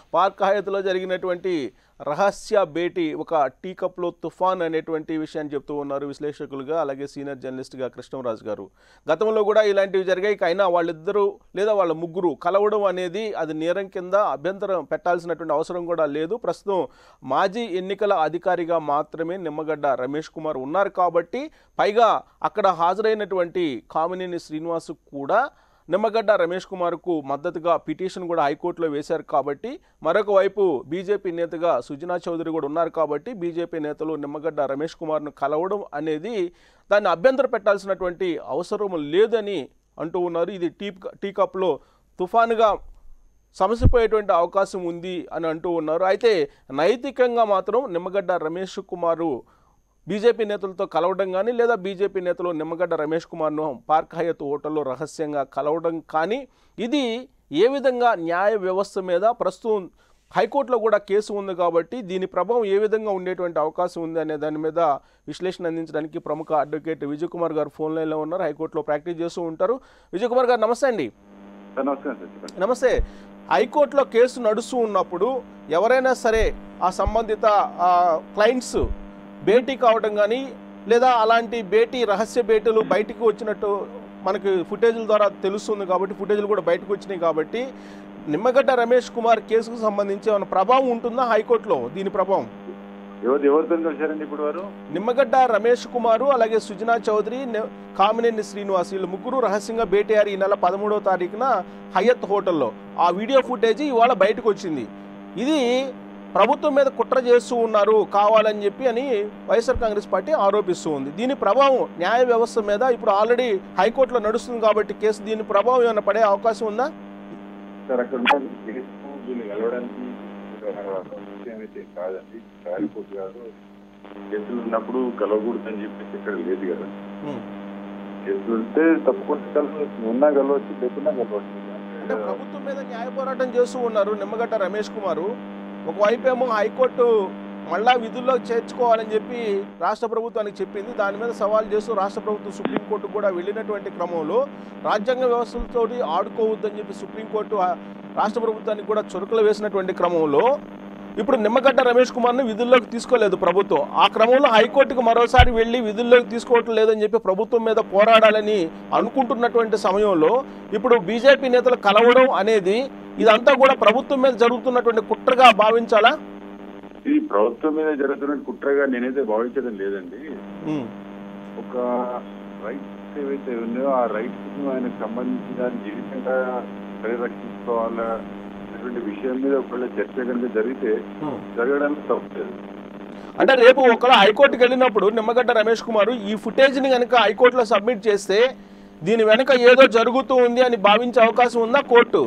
Park హయత్లో జరిగినటువంటి రహస్య భేటీ ఒక టీ కప్లో తుఫాన్ అనేటువంటి విషయాన్ని చెప్తూ ఉన్నారు విశ్లేషకులుగా అలాగే సీనియర్ జర్నలిస్ట్గా కృష్ణరాజు గారు గతంలో కూడా ఇలాంటివి జరిగాయి అయినా వాళ్ళిద్దరూ లేదా వాళ్ళ ముగ్గురు కలవడం అనేది అది నేరం కింద అభ్యంతరం పెట్టాల్సినటువంటి అవసరం కూడా లేదు ప్రస్తుతం మాజీ ఎన్నికల అధికారిగా మాత్రమే నిమ్మగడ్డ రమేష్ కుమార్ ఉన్నారు కాబట్టి పైగా అక్కడ హాజరైనటువంటి కామినేని శ్రీనివాస్ కూడా నిమ్మగడ్డ రమేష్ కుమార్కు మద్దతుగా పిటిషన్ కూడా హైకోర్టులో వేశారు కాబట్టి మరొక వైపు బీజేపీ నేతగా సుజనా చౌదరి కూడా ఉన్నారు కాబట్టి బీజేపీ నేతలు నిమ్మగడ్డ రమేష్ కుమార్ను కలవడం అనేది దాన్ని అభ్యంతర పెట్టాల్సినటువంటి అవసరం లేదని అంటూ ఉన్నారు ఇది టీ టీ కప్లో తుఫానుగా సమసిపోయేటువంటి అవకాశం ఉంది అని అంటూ ఉన్నారు అయితే నైతికంగా మాత్రం నిమ్మగడ్డ రమేష్ కుమారు బీజేపీ నేతలతో కలవడం కానీ లేదా బీజేపీ నేతలు నిమ్మగడ్డ రమేష్ కుమార్ను పార్క్ హయత్ హోటల్లో రహస్యంగా కలవడం కానీ ఇది ఏ విధంగా న్యాయ వ్యవస్థ మీద ప్రస్తుతం హైకోర్టులో కూడా కేసు ఉంది కాబట్టి దీని ప్రభావం ఏ విధంగా ఉండేటువంటి అవకాశం ఉంది అనే దాని మీద విశ్లేషణ అందించడానికి ప్రముఖ అడ్వకేట్ విజయ్ కుమార్ గారు ఫోన్ లైన్లో ఉన్నారు హైకోర్టులో ప్రాక్టీస్ చేస్తూ ఉంటారు విజయ్ కుమార్ గారు నమస్తే అండి సార్ నమస్కారం సార్ చెప్పండి నమస్తే హైకోర్టులో కేసు నడుస్తూ ఉన్నప్పుడు ఎవరైనా సరే ఆ సంబంధిత క్లయింట్స్ భేటీ కావడం కానీ లేదా అలాంటి భేటీ రహస్య భేటీలు బయటికి వచ్చినట్టు మనకి ఫుటేజ్ల ద్వారా తెలుస్తుంది కాబట్టి ఫుటేజ్లు కూడా బయటకు వచ్చినాయి కాబట్టి నిమ్మగడ్డ రమేష్ కుమార్ కేసుకు సంబంధించి ఏమైనా ప్రభావం ఉంటుందా హైకోర్టులో దీని ప్రభావం ఎవరు ఎవరితో కలిశారండి ఇప్పుడు వారు నిమ్మగడ్డ రమేష్ కుమారు అలాగే సుజనా చౌదరి నే- కామినేని శ్రీనివాస్ వీళ్ళు ముగ్గురు రహస్యంగా భేటీ అయ్యారు ఈ నెల పదమూడవ తారీఖున హయత్ హోటల్లో ఆ వీడియో ఫుటేజ్ ఇవాళ బయటకు వచ్చింది ఇది ప్రభుత్వం మీద కుట్ర చేస్తూ ఉన్నారు కావాలని చెప్పి అని వైఎస్ఆర్ కాంగ్రెస్ పార్టీ ఆరోపిస్తూ ఉంది దీని ప్రభావం న్యాయ వ్యవస్థ మీద ఇప్పుడు ఆల్రెడీ హైకోర్టులో నడుస్తుంది కాబట్టి కేసు దీని ప్రభావం ఏమైనా పడే అవకాశం ఉందా సార్ అక్కడ ఉన్న కేసు వీళ్ళు కలవడానికి విషయం అయితే కాదండి కాలిపోతు కాదు కేసులు ఉన్నప్పుడు కలవకూడదని చెప్పేసి ఇక్కడ లేదు కదా ఉమ్. కేసులు ఉంటే తప్పకుండా కలవచ్చు ఉన్నా కలవచ్చు లేకున్నా కలవచ్చు అంటే ప్రభుత్వం మీద న్యాయ పోరాటం చేస్తూ ఉన్నారు నిమ్మగడ్డ రమేష్ కుమారు ఒకవైపు ఏమో హైకోర్టు మళ్ళా విధుల్లో చేర్చుకోవాలని చెప్పి రాష్ట్ర ప్రభుత్వానికి చెప్పింది దాని మీద సవాల్ చేస్తూ రాష్ట్ర ప్రభుత్వం సుప్రీంకోర్టు కూడా వెళ్ళినటువంటి క్రమంలో రాజ్యాంగ వ్యవస్థలతోటి ఆడుకోవద్దని చెప్పి సుప్రీంకోర్టు ఆ రాష్ట్ర ప్రభుత్వానికి కూడా చురుకులు వేసినటువంటి క్రమంలో ఇప్పుడు నిమ్మగడ్డ రమేష్ కుమార్ని విధుల్లోకి తీసుకోలేదు ప్రభుత్వం ఆ క్రమంలో హైకోర్టుకు మరోసారి వెళ్ళి విధుల్లోకి తీసుకోవటం లేదని చెప్పి ప్రభుత్వం మీద పోరాడాలని అనుకుంటున్నటువంటి సమయంలో ఇప్పుడు బీజేపీ నేతలు కలవడం అనేది ఇదంతా కూడా ప్రభుత్వం మీద జరుగుతున్నటువంటి కుట్రగా భావించాలా ఇది ప్రభుత్వం మీద జరుగుతున్న కుట్రగా నేనైతే భావించడం లేదండి ఉమ్, ఒక రైట్స్ ఏవైతే ఉన్నాయో ఆ రైట్స్ ఆయనకు సంబంధించి దాన్ని ఏ విధంగా పరిరక్షించుకోవాలా అనేటువంటి విషయం మీద ఒకవేళ చర్చ కనుక జరిగితే ఉమ్. జరగడానికి తప్పలేదు అంటే రేపు ఒకవేళ హైకోర్టుకి వెళ్ళినప్పుడు నిమ్మగడ్డ రమేష్ కుమార్ ఈ ఫుటేజ్ని కనుక హైకోర్టులో సబ్మిట్ చేస్తే దీని వెనక ఏదో జరుగుతూ ఉంది అని భావించే అవకాశం ఉందా కోర్టు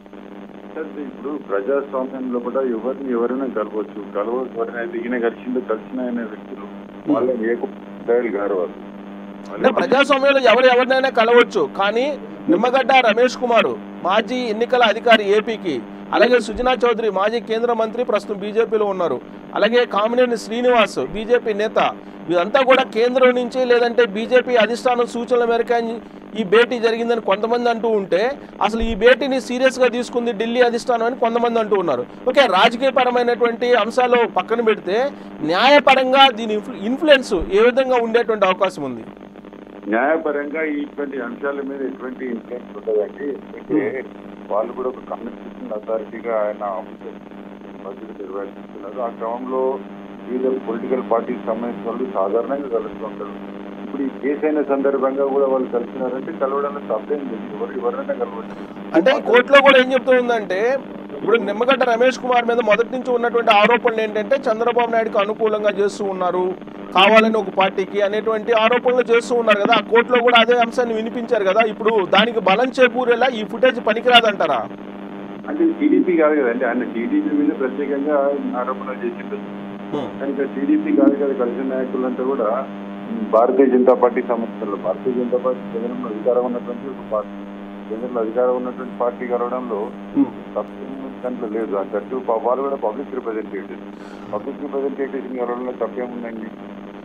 సార్ ఇప్పుడు ప్రజాస్వామ్యంలో కూడా ఎవరిని ఎవరైనా కలవచ్చు కలవచ్చు ఎవరైనా దిగిన కలిసిందో కలిసిన అనే వ్యక్తులు వాళ్ళని ఏ స్థాయిలు గారు వాళ్ళు అంటే ప్రజాస్వామ్యంలో ఎవరు ఎవరినైనా కలవచ్చు కానీ నిమ్మగడ్డ రమేష్ కుమార్ మాజీ ఎన్నికల అధికారి ఏపీకి అలాగే సుజనా చౌదరి మాజీ కేంద్ర మంత్రి ప్రస్తుతం బీజేపీలో ఉన్నారు అలాగే కామినేని శ్రీనివాస్ బీజేపీ నేత ఇదంతా కూడా కేంద్రం నుంచి లేదంటే బీజేపీ అధిష్టానం సూచనల మేరకు ఈ భేటీ జరిగిందని కొంతమంది అంటూ ఉంటే అసలు ఈ భేటీని సీరియస్గా తీసుకుంది ఢిల్లీ అధిష్టానం అని కొంతమంది అంటూ ఉన్నారు ఓకే రాజకీయపరమైనటువంటి అంశాలు పక్కన పెడితే న్యాయపరంగా దీని ఇన్ఫ్లు- ఇన్ఫ్లుయెన్స్ ఏ విధంగా ఉండేటువంటి అవకాశం ఉంది న్యాయపరంగా ఇటువంటి అంశాల మీద ఎటువంటి ఇన్ఫ్లుయెన్స్ ఉండదండి ఎందుకంటే వాళ్ళు కూడా ఒక కాన్స్టిట్యూషన్ అథారిటీగా ఆయన ఆఫీసర్ బాధ్యత నిర్వహిస్తున్నారు ఆ క్రమంలో వివిధ పొలిటికల్ పార్టీకి సంబంధించిన వాళ్ళు సాధారణంగా కలుస్తుంటారు ఇప్పుడు ఈ కేసు అయిన సందర్భంగా కూడా వాళ్ళు కలిసినారంటే కలవడంలో తప్పేం లేదు ఎవరు ఎవరైనా కలవచ్చు అంటే కోర్టులో కూడా ఏం చెప్తూ ఉందంటే ఇప్పుడు నిమ్మగడ్డ రమేష్ కుమార్ మీద మొదటి నుంచి ఉన్నటువంటి ఆరోపణలు ఏంటంటే చంద్రబాబు నాయుడుకి అనుకూలంగా చేస్తూ ఉన్నారు కావాలని ఒక పార్టీకి అనేటువంటి ఆరోపణలు చేస్తూ ఉన్నారు కదా ఆ కోర్టులో కూడా అదే అంశాన్ని వినిపించారు కదా ఇప్పుడు దానికి బలం చేకూరేలా ఈ ఫుటేజ్ పనికిరాదంటారా అంటే టీడీపీ కాదు కదండి ఆయన టీడీపీ మీద ప్రత్యేకంగా ఆరోపణలు చేసిండు కానీ ఇక్కడ టీడీపీ కాదు కదా కలిసిన నాయకులంతా కూడా భారతీయ జనతా పార్టీ సంస్థలు భారతీయ జనతా పార్టీ కేంద్రంలో అధికారం ఉన్నటువంటి ఒక పార్టీ కేంద్రంలో అధికారం ఉన్నటువంటి పార్టీ కలవడంలో తప్పు దాంట్లో లేదు ఆ తట్టు వాళ్ళు కూడా పబ్లిక్ రిప్రజెంటేటివ్ పబ్లిక్ రిప్రజెంటేటివ్ కలవడంలో తప్పేముందండి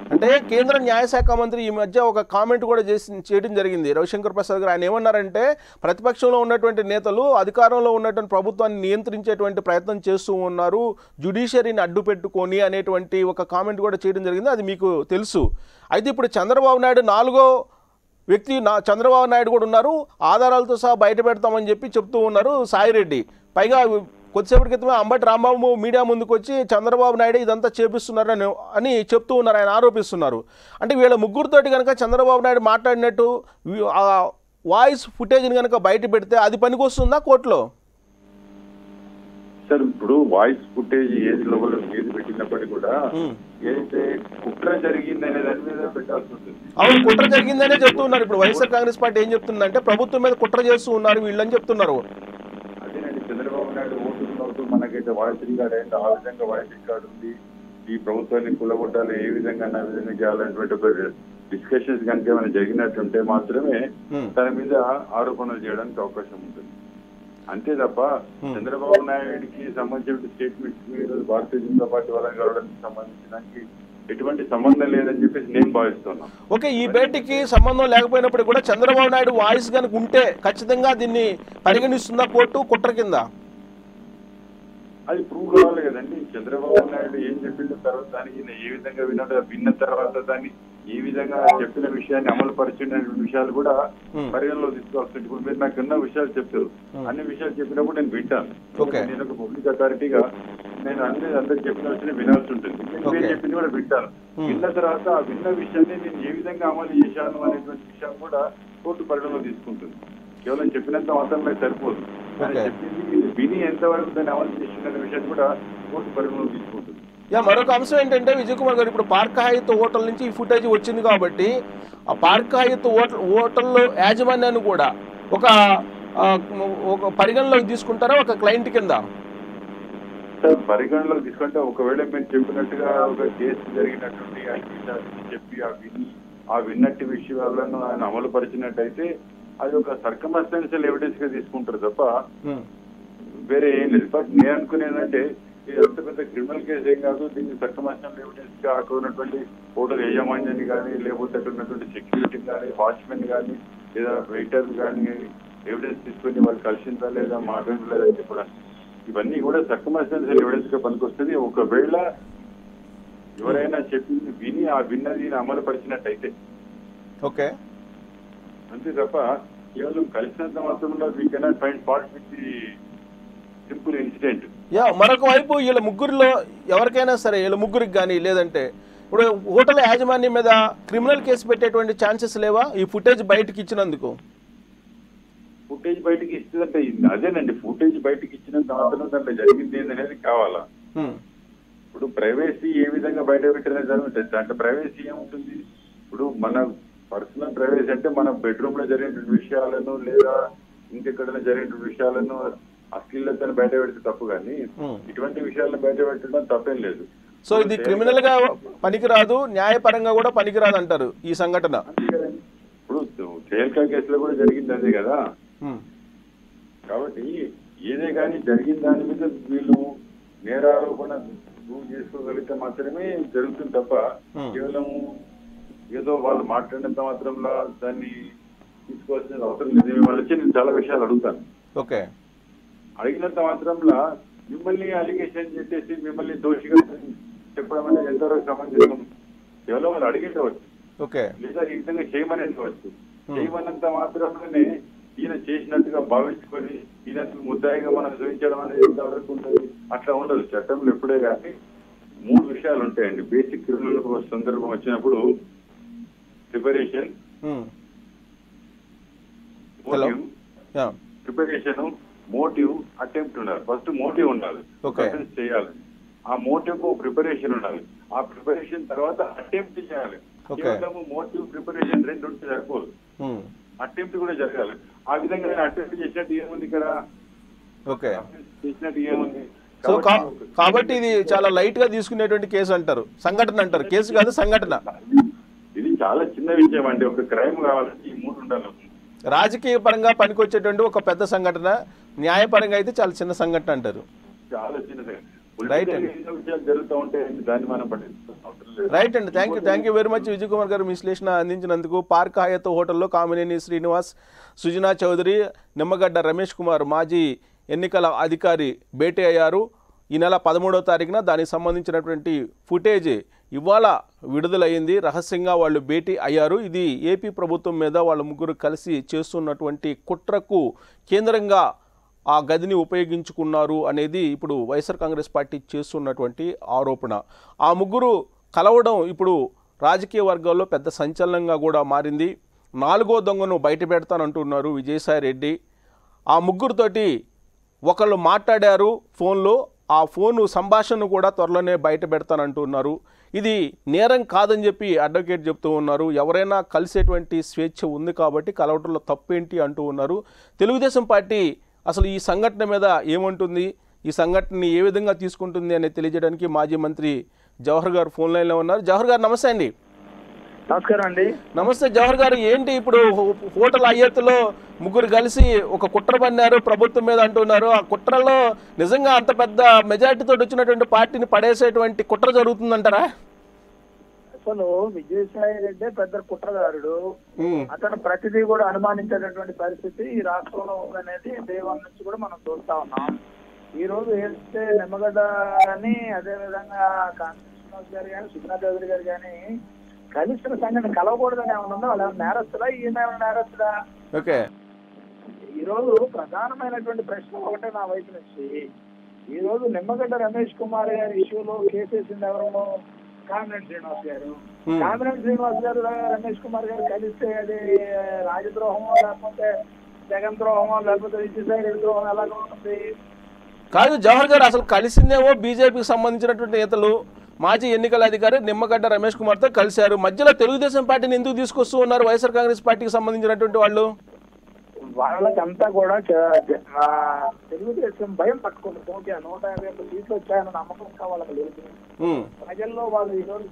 అంటే కేంద్ర న్యాయశాఖ మంత్రి ఈ మధ్య ఒక కామెంట్ కూడా చేసి చేయడం జరిగింది రవిశంకర్ ప్రసాద్ గారు ఆయన ఏమన్నారంటే ప్రతిపక్షంలో ఉన్నటువంటి నేతలు అధికారంలో ఉన్నటువంటి ప్రభుత్వాన్ని నియంత్రించేటువంటి ప్రయత్నం చేస్తూ ఉన్నారు జుడిషియరీని అడ్డు పెట్టుకొని అనేటువంటి ఒక కామెంట్ కూడా చేయడం జరిగింది అది మీకు తెలుసు అయితే ఇప్పుడు చంద్రబాబు నాయుడు నాలుగో వ్యక్తి నా చంద్రబాబు నాయుడు కూడా ఉన్నారు ఆధారాలతో సహా బయట పెడతామని చెప్పి చెప్తూ ఉన్నారు సాయిరెడ్డి పైగా కొద్దిసేపటి క్రితమే అంబటి రాంబాబు మీడియా ముందుకు వచ్చి చంద్రబాబు నాయుడు ఇదంతా చేపిస్తున్నారని అని చెప్తూ ఉన్నారు ఆయన ఆరోపిస్తున్నారు అంటే వీళ్ళ ముగ్గురితోటి కనుక చంద్రబాబు నాయుడు మాట్లాడినట్టు వి- ఆ వాయిస్ ఫుటేజ్ని కనుక బయట పెడితే అది పనికొస్తుందా కోర్టులో సార్ ఇప్పుడు వాయిస్ ఫుటేజ్ ఏది లోపల ఏది పెట్టినప్పటికీ కూడా ఉమ్. ఏదైతే కుట్ర జరిగింది అనే దాని మీద పెట్టాల్సి ఉంటుంది అవును కుట్ర జరిగిందనే చెప్తున్నారు ఇప్పుడు వైఎస్ఆర్ కాంగ్రెస్ పార్టీ ఏం చెప్తుందంటే ప్రభుత్వం మీద కుట్ర చేస్తూ ఉన్నారు వీళ్ళని చెప్తున్నారు అదేనండి చంద్రబాబు నాయుడు ఓటున్నప్పుడు మనకైతే వాయిస్ రికార్డ్ అయితే ఆ విధంగా వాయిస్ రికార్డ్ ఉంది ఈ ప్రభుత్వాన్ని కులగొట్టాలి ఏ విధంగా ఆ విధంగా చేయాలనేటువంటి ఒక డిస్కషన్స్ కనుక ఏమైనా జరిగినట్టుంటే మాత్రమే Hmm. తన మీద ఆరోపణలు చేయడానికి అవకాశం ఉంటుంది అంతే తప్ప చంద్రబాబు నాయుడికి సంబంధించిన స్టేట్మెంట్స్ ఈరోజు భారతీయ జనతా పార్టీ వాళ్ళకి కలవడానికి సంబంధించడానికి ఎటువంటి సంబంధం లేదని చెప్పేసి నేను భావిస్తున్నాను ఓకే ఈ భేటీకి సంబంధం లేకపోయినప్పుడు కూడా చంద్రబాబు నాయుడు వాయిస్ కనుక ఉంటే ఖచ్చితంగా దీన్ని పరిగణిస్తుందా కోర్టు కుట్ర కింద అది ప్రూవ్ కావాలి కదండి చంద్రబాబు నాయుడు ఏం చెప్పిన తర్వాత దానికి ఈయన ఏ విధంగా విన్నాడో విన్న తర్వాత దాన్ని ఏ విధంగా చెప్పిన విషయాన్ని అమలు పరిచిన విషయాలు కూడా Hmm. పరిగణలో తీసుకోవాల్సి ఇప్పుడు మీరు నాకు ఎన్నో విషయాలు చెప్తారు అన్ని విషయాలు చెప్పినప్పుడు నేను వింటాను Okay. నేను ఒక పబ్లిక్ అథారిటీగా నేను అన్ని అందరికి చెప్పిన విషయం వినాల్సి ఉంటుంది నేను Okay. ఏం చెప్పింది కూడా వింటాను Hmm. విన్న తర్వాత ఆ విన్న విషయాన్ని నేను ఏ విధంగా అమలు చేశాను అనేటువంటి విషయం కూడా కోర్టు పరిగణలో తీసుకుంటుంది కేవలం చెప్పినంత మాత్రమే సరిపోదు ఆయన Okay. చెప్పింది విని ఎంతవరకు దాన్ని అమలు చేసిన విషయం కూడా కోర్టు పరిగణలో తీసుకుంటుంది యా మరొక అంశం ఏంటంటే విజయ్ కుమార్ గారు ఇప్పుడు పార్క్ హయాత్ హోటల్ నుంచి ఈ ఫుటేజ్ వచ్చింది కాబట్టి ఆ పార్క్ హయాత్ హోటల్ హోటల్లో యాజమాన్యాన్ని కూడా ఒక ఆ, ఒక పరిగణలోకి తీసుకుంటారా ఒక క్లయింట్ కింద సార్ పరిగణలోకి తీసుకుంటే ఒకవేళ మీరు చెప్పినట్టుగా ఒక కేసు జరిగినట్టుండి ఆ విషయాన్ని చెప్పి ఆ విని ఆ విన్నట్టు విషయాలను ఆయన అమలు పరిచినట్టయితే అది ఒక సర్కమస్టెన్షియల్ ఎవిడెన్స్ గా తీసుకుంటారు తప్ప ఉమ్, వేరే ఏం లేదు బట్ నేను అనుకునేదంటే ఇది అంత పెద్ద క్రిమినల్ కేసు ఏం కాదు దీన్ని సర్కమస్టెన్షియల్ ఎవిడెన్స్ గా అక్కడ ఉన్నటువంటి హోటల్ యజమాన్యాన్ని కానీ లేకపోతే అక్కడ ఉన్నటువంటి సెక్యూరిటీ కానీ వాచ్మెన్ కానీ లేదా వెయిటర్ కానీ ఎవిడెన్స్ తీసుకొని వాళ్ళు కలిసిందా లేదా మాట్లాడలేదా అని చెప్పడానికి ఇవన్నీ కూడా సర్కమస్టెన్షియల్ ఎవిడెన్స్ గా పనికొస్తుంది ఒకవేళ ఎవరైనా చెప్పింది విని ఆ విన్నది అమలు పరిచినట్టయితే ఓకే అంతే తప్ప కేవలం కలిసినంత మాత్రంలో we cannot find fault with the simple incident yeah మరొక వైపు వీళ్ళ ముగ్గురిలో ఎవరికైనా సరే వీళ్ళ ముగ్గురికి కానీ లేదంటే ఇప్పుడు హోటల్ యాజమాన్యం మీద క్రిమినల్ కేసు పెట్టేటువంటి ఛాన్సెస్ లేవా ఈ ఫుటేజ్ బయటకి ఇచ్చినందుకు ఫుటేజ్ బయటకి ఇస్తుందంటే ఇది- అదేనండి ఫుటేజ్ బయటకి ఇచ్చినంత మాత్రం దాంట్లో జరిగింది ఏందనేది కావాలా ఉమ్, ఇప్పుడు ప్రైవేసీ ఏ విధంగా బయట పెట్టినది జరుగుతుంది దాంట్లో ప్రైవేసీ ఏముంటుంది ఇప్పుడు మన పర్సనల్ ప్రైవేసీ అంటే మన బెడ్రూమ్ లో జరిగిన విషయాలను లేదా ఇంకెక్కడైనా జరిగిన విషయాలను అశ్లీలతను బయట పెడితే తప్పు కానీ Hmm. ఇటువంటి విషయాలను బయట పెట్టడం తప్పేం లేదు సో ఇది క్రిమినల్ గా పనికిరాదు న్యాయపరంగా కూడా పనికిరాదు అంటారు ఈ సంఘటన అంతే కదండి. ఇప్పుడు తేల్కా కేసులో కూడా జరిగింది అదే కదా ఉమ్, కాబట్టి ఏదే కానీ జరిగిన దాని మీద వీళ్ళు నేరారోపణ ప్రూవ్ చేసుకోగలిగితే మాత్రమే జరుగుతుంది తప్ప Hmm. కేవలం ఏదో వాళ్ళు మాట్లాడినంత మాత్రంలో దాన్ని తీసుకోవాల్సిన అవసరం లేదు మిమ్మల్ని వచ్చి నేను చాలా విషయాలు అడుగుతాను ఓకే అడిగినంత మాత్రంలో మిమ్మల్ని అలిగేషన్ చేసేసి మిమ్మల్ని దోషిగా చెప్పడం అనేది ఎంతవరకు సమంజసం కేవలం వాళ్ళు అడిగేటవచ్చు ఓకే లేదా ఈ విధంగా చేయమని అనుకోవచ్చు చేయమన్నంత మాత్రమే ఈయన చేసినట్టుగా భావించుకొని ఈయన ముద్దాయిగా మనం చూపించడం అనేది ఎంతవరకు ఉంటుంది అట్లా ఉండదు చట్టంలో ఎప్పుడే కానీ మూడు విషయాలు ఉంటాయండి బేసిక్ క్రిమినల్ సందర్భం వచ్చినప్పుడు preparation um, Hello. Motive yeah preparation motive attempt ఉండాలి ఫస్ట్ మోటివ్ ఉండాలి Okay. Offense చేయాలి ఆ మోటివ్ కు ప్రిపరేషన్ ఉండాలి ఆ ప్రిపరేషన్ తర్వాత అటెంప్ట్ చేయాలి Okay. కేవలం మోటివ్ ప్రిపరేషన్ రెండు ఉంటే సరిపోదు ఉమ్, అటెంప్ట్ కూడా జరగాలి ఆ విధంగా నేను అటెంప్ట్ చేసినట్టు ఏముంది ఇక్కడ ఓకే చేసినట్టు ఏముంది సో కా- కాబట్టి- కాబట్టి ఇది చాలా లైట్ గా తీసుకునేటువంటి కేసు అంటారు సంఘటన అంటారు కేసు కాదు సంఘటన ఇది చాలా చిన్న విషయం అండి ఒక క్రైమ్ కావాలంటే ఈ మూడు ఉండాలి రాజకీయ పరంగా పనికొచ్చేటువంటి ఒక పెద్ద సంఘటన న్యాయపరంగా అయితే చాలా చిన్న సంఘటన అంటారు చాలా చిన్నది Right అండి. ఎన్నో విషయాలు జరుగుతూ ఉంటే దాన్ని మనం పట్టించుకోవాల్సిన అవసరం లేదు. రైట్ అండి thank you thank you very much Vijay Kumar garu మీ విశ్లేషణ అందించినందుకు పార్క్ హయత్ హోటల్లో కామినేని శ్రీనివాస్ సుజనా చౌదరి నిమ్మగడ్డ రమేష్ కుమార్ మాజీ ఎన్నికల అధికారి భేటీ అయ్యారు ఈ నెల పదమూడవ తారీఖున దానికి సంబంధించినటువంటి ఫుటేజ్ ఇవాళ విడుదలయ్యింది రహస్యంగా వాళ్ళు భేటీ అయ్యారు ఇది ఏపీ ప్రభుత్వం మీద వాళ్ళ ముగ్గురు కలిసి చేస్తున్నటువంటి కుట్రకు కేంద్రంగా ఆ గదిని ఉపయోగించుకున్నారు అనేది ఇప్పుడు వైఎస్ఆర్ కాంగ్రెస్ పార్టీ చేస్తున్నటువంటి ఆరోపణ ఆ ముగ్గురు కలవడం ఇప్పుడు రాజకీయ వర్గాల్లో పెద్ద సంచలనంగా కూడా మారింది నాలుగో దొంగను బయట పెడతానంటున్నారు విజయసాయి రెడ్డి ఆ ముగ్గురితోటి ఒకళ్ళు మాట్లాడారు ఫోన్లో ఆ ఫోను సంభాషణను కూడా త్వరలోనే బయట పెడతానంటున్నారు ఇది నేరం కాదని చెప్పి అడ్వకేట్ చెప్తూ ఉన్నారు ఎవరైనా కలిసేటువంటి స్వేచ్ఛ ఉంది కాబట్టి కలవటంలో తప్పేంటి అంటూ ఉన్నారు తెలుగుదేశం పార్టీ అసలు ఈ సంఘటన మీద ఏమంటుంది ఈ సంఘటనని ఏ విధంగా తీసుకుంటుంది అనేది తెలియజేయడానికి మాజీ మంత్రి జవహర్ గారు ఫోన్ లైన్లో ఉన్నారు జవహర్ గారు నమస్తే అండి నమస్కారం అండి నమస్తే జవహర్ గారు ఏంటి ఇప్పుడు హో- హోటల్ అయ్యత్తులో ముగ్గురు కలిసి ఒక కుట్ర పన్నారు ప్రభుత్వం మీద అంటున్నారు ఆ కుట్రలో నిజంగా అంత పెద్ద మెజారిటీతో వచ్చినటువంటి పార్టీని పడేసేటువంటి కుట్ర జరుగుతుందంటారా అసలు విజయసాయి రెడ్డి పెద్ద కుట్రదారుడు ఉమ్, అతను ప్రతిదీ కూడా అనుమానించేటటువంటి పరిస్థితి ఈ రాష్ట్రంలో ఉందనేది దేవం నుంచి కూడా మనం చూస్తా ఉన్నాం ఈ రోజు ఏదైతే నిమ్మగడ్డ అని అదే విధంగా కాంగ్రెస్ గారు కానీ సుబ్నా చౌదరి గారు కానీ కలిసిన సంఘటన కలవకూడదని ఏమన్నా ఉందో వాళ్ళు ఏమైనా నేరస్తుడా ఈయన ఏమైనా నేరస్తుడా ఓకే ఈ రోజు ప్రధానమైనటువంటి ప్రశ్న ఒకటే నా వైపు నుంచి ఈ రోజు నిమ్మగడ్డ రమేష్ కుమార్ గారి ఇష్యూలో కేసేసింది ఎవరు కామినేని శ్రీనివాస్ గారు Hmm. కామినేని శ్రీనివాస్ గారు ర- రమేష్ కుమార్ గారు కలిస్తే అది రాజద్రోహమో లేకపోతే జగన్ ద్రోహమో లేకపోతే విజయసాయి రెడ్డి ద్రోహం ఎలాగ ఉంటుంది కాదు జవహర్ గారు అసలు కలిసిందేమో బీజేపీకి సంబంధించినటువంటి నేతలు మాజీ ఎన్నికల అధికారి నిమ్మగడ్డ రమేష్ కుమార్తో కలిశారు మధ్యలో తెలుగుదేశం పార్టీని ఎందుకు తీసుకొస్తూ ఉన్నారు వైఎస్ఆర్ కాంగ్రెస్ పార్టీకి సంబంధించినటువంటి వాళ్ళు వాళ్ళకంతా కూడా చ- జ- ఆ, తెలుగుదేశం భయం పట్టుకుంది ఓకే నూట యాభై ఒక్క సీట్లు వచ్చాయన్న నమ్మకం ఇంకా వాళ్ళకి లేదు ఉమ్, ప్రజల్లో వాళ్ళు ఈ రోజు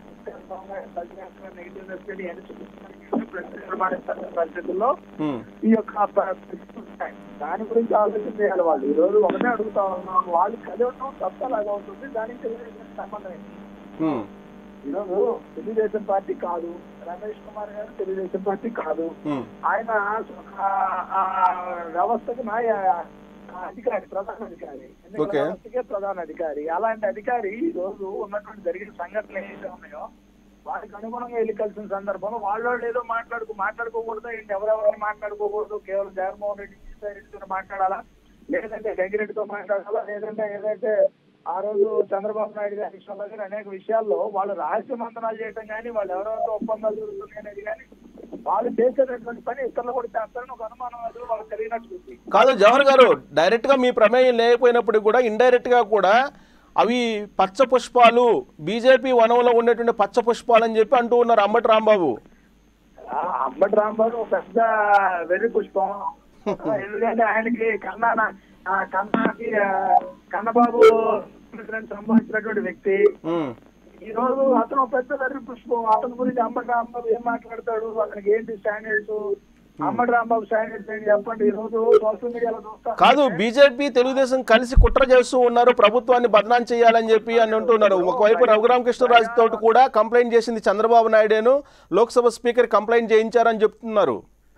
నెగిటివ్ నిర్మాణిస్తున్న పరిస్థితుల్లో ఉమ్, ఈ యొక్క ప- పరిస్థితులు ఉంటాయి. దాని గురించి ఆలోచన చేయాలి వాళ్ళు ఈ రోజు ఒకటే అడుగుతా ఉన్నాం వాళ్ళు చదవడం తప్పలాగా ఉంటుంది దానికి తెలుగుదేశం సంబంధం ఏంటి? ఉమ్, ఈ రోజు తెలుగుదేశం పార్టీ కాదు రమేష్ కుమార్ గారు తెలుగుదేశం పార్టీ కాదు ఉమ్, ఆయన ఆ- ఆ వ్యవస్థకు నాయ ఆ అధికారి ప్రధాన అధికారి ఎన్నికల Okay. వ్యవస్థకే ప్రధాన అధికారి అలాంటి అధికారి ఈ రోజు ఉన్నటువంటి జరిగిన సంఘటనలు ఏదైతే ఉన్నాయో వారికి అనుగుణంగా ఎన్నికల్సిన సందర్భంలో వాళ్ళు వాళ్ళు ఏదో మాట్లాడుకో మాట్లాడుకోకూడదు ఏంటి ఎవరెవరిని మాట్లాడుకోకూడదు కేవలం జగన్మోహన్ రెడ్డి విజయసాయి రెడ్డితో మాట్లాడాలా లేదంటే గంగిరెడ్డితో మాట్లాడాలా లేదంటే ఏదైతే ఆ రోజు చంద్రబాబు నాయుడు గారి విషయంలో కానీ అనేక విషయాల్లో వాళ్ళు రహస్య మంతనాలు చేయటం కానీ వాళ్ళు ఎవరెవరితో ఒప్పందాలు జరుగుతున్నాయి అనేది కానీ వాళ్ళు చేసేటటువంటి పని ఇతరులు కూడా చేస్తారని ఒక అనుమానం అది వాళ్ళకి తెలియనట్టు ఉంది. కాదు జవహర్ గారు డైరెక్ట్ గా మీ ప్రమేయం లేకపోయినప్పుడు కూడా ఇండైరెక్ట్ గా కూడా అవి పచ్చ పుష్పాలు బీజేపీ వనంలో ఉండేటువంటి పచ్చ పుష్పాలు అని చెప్పి అంటూ ఉన్నారు అంబటి రాంబాబు ఆ అంబటి రాంబాబు ఒక పెద్ద వెర్రి పుష్పం ఎందుకంటే ఆయనకి కన్నా ఆ కన్నాకి ఆ, కన్నబాబు సంబంధించినటువంటి వ్యక్తి ఉమ్, ఈ రోజు అతను ఒక పెద్ద వెర్రి పుష్పం అతని గురించి అంబటి రాంబాబు ఏం మాట్లాడతాడు అతనికి ఏంటి స్టాండర్డ్స్ అంబటి రాంబాబు స్టాండర్డ్స్ ఏంటి చెప్పండి ఈ రోజు సోషల్ మీడియాలో చూస్తా కాదు బీజేపీ తెలుగుదేశం కలిసి కుట్ర చేస్తూ ఉన్నారు ప్రభుత్వాన్ని బదనాం చేయాలని చెప్పి అని అంటున్నారు ఒకవైపు రఘురామకృష్ణరాజు తోటి కూడా కంప్లైంట్ చేసింది చంద్రబాబు నాయుడేను లోక్సభ స్పీకర్ కంప్లైంట్ చేయించారని చెప్తున్నారు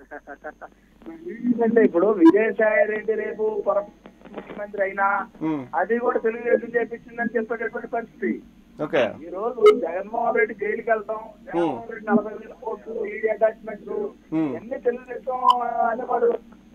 ఎందుకంటే ఇప్పుడు విజయసాయి రెడ్డి రేపు పొర- ముఖ్యమంత్రి అయినా ఉమ్, అది కూడా తెలుగుదేశం చేపించిందని చెప్పేటటువంటి పరిస్థితి ఓకే ఈ రోజు జగన్మోహన్ రెడ్డి జైలుకి వెళ్తాం జగన్మోహన్ రెడ్డి నలభై వేల కోట్లు ఈడీ అటాచ్మెంట్ Hmm. ఎన్ని తెలుగుదేశం అనేవాడు